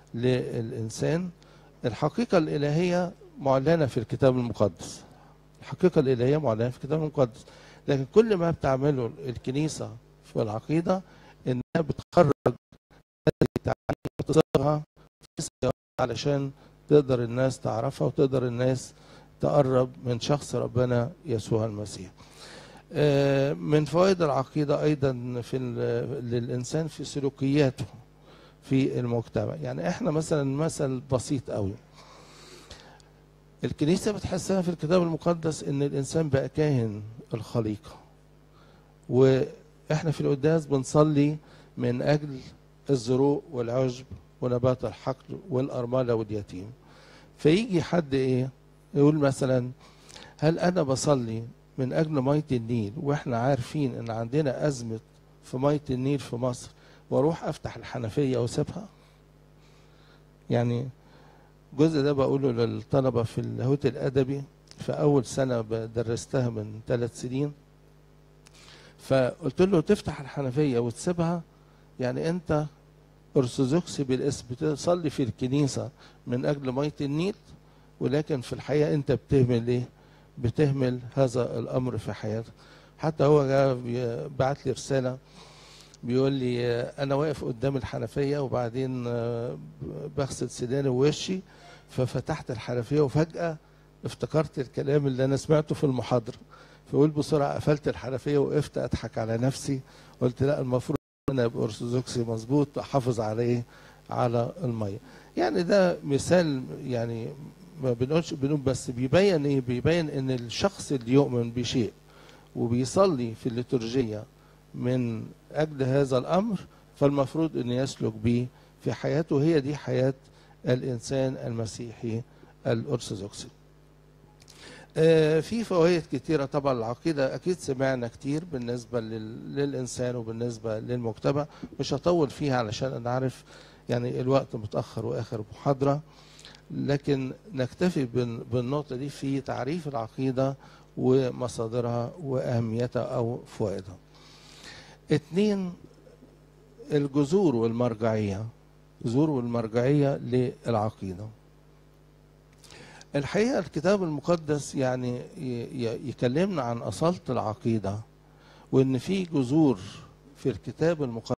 للإنسان الحقيقة الإلهية معلنة في الكتاب المقدس الحقيقة الإلهية معلنة في الكتاب المقدس لكن كل ما بتعمله الكنيسة في العقيدة إنها بتخرج هذه التعاليم وتصيغها في سياق علشان تقدر الناس تعرفها وتقدر الناس تقرب من شخص ربنا يسوع المسيح آه، من فوائد العقيدة أيضا في ال- للإنسان في سلوكياته في المجتمع يعني احنا مثلا مثل بسيط قوي الكنيسة بتحسها في الكتاب المقدس ان الانسان بقى كاهن الخليقة واحنا في القداس بنصلي من اجل الزروق والعشب ونبات الحقل والارملة واليتيم فيجي حد ايه يقول مثلا هل انا بصلي من اجل مية النيل واحنا عارفين ان عندنا ازمة في مية النيل في مصر واروح افتح الحنفيه واسيبها يعني الجزء ده بقوله للطلبه في اللاهوت الادبي في اول سنه درستها من ثلاث سنين فقلت له تفتح الحنفيه وتسيبها يعني انت ارثوذكسي بالاسم بتصلي في الكنيسه من اجل ميه النيل ولكن في الحقيقه انت بتهمل ايه؟ بتهمل هذا الامر في حياتك حتى هو جاء بي- بعت لي رساله بيقول لي آه، انا واقف قدام الحنفيه وبعدين آه، بغسل سناني ووشي ففتحت الحنفيه وفجاه افتكرت الكلام اللي انا سمعته في المحاضره فقول بسرعه قفلت الحنفيه وقفت اضحك على نفسي قلت لا المفروض انا ابقى ارثوذكسي مظبوط احافظ على ايه على الميه يعني ده مثال يعني ما بنقولش بنقول بس بيبين ايه بيبين ان الشخص اللي يؤمن بشيء وبيصلي في الليتورجيه من اجل هذا الامر فالمفروض ان يسلك به في حياته هي دي حياه الانسان المسيحي الارثوذكسي. آه، في فوائد كتيره طبعا العقيده اكيد سمعنا كتير بالنسبه لل- للانسان وبالنسبه للمجتمع مش هطول فيها علشان انا عارف يعني الوقت متاخر واخر محاضره لكن نكتفي بال- بالنقطه دي في تعريف العقيده ومصادرها واهميتها او فوائدها. اتنين الجذور والمرجعية جذور والمرجعية للعقيدة الحقيقة الكتاب المقدس يعني ي- ي- يكلمنا عن أصالة العقيدة وإن في جذور في الكتاب المقدس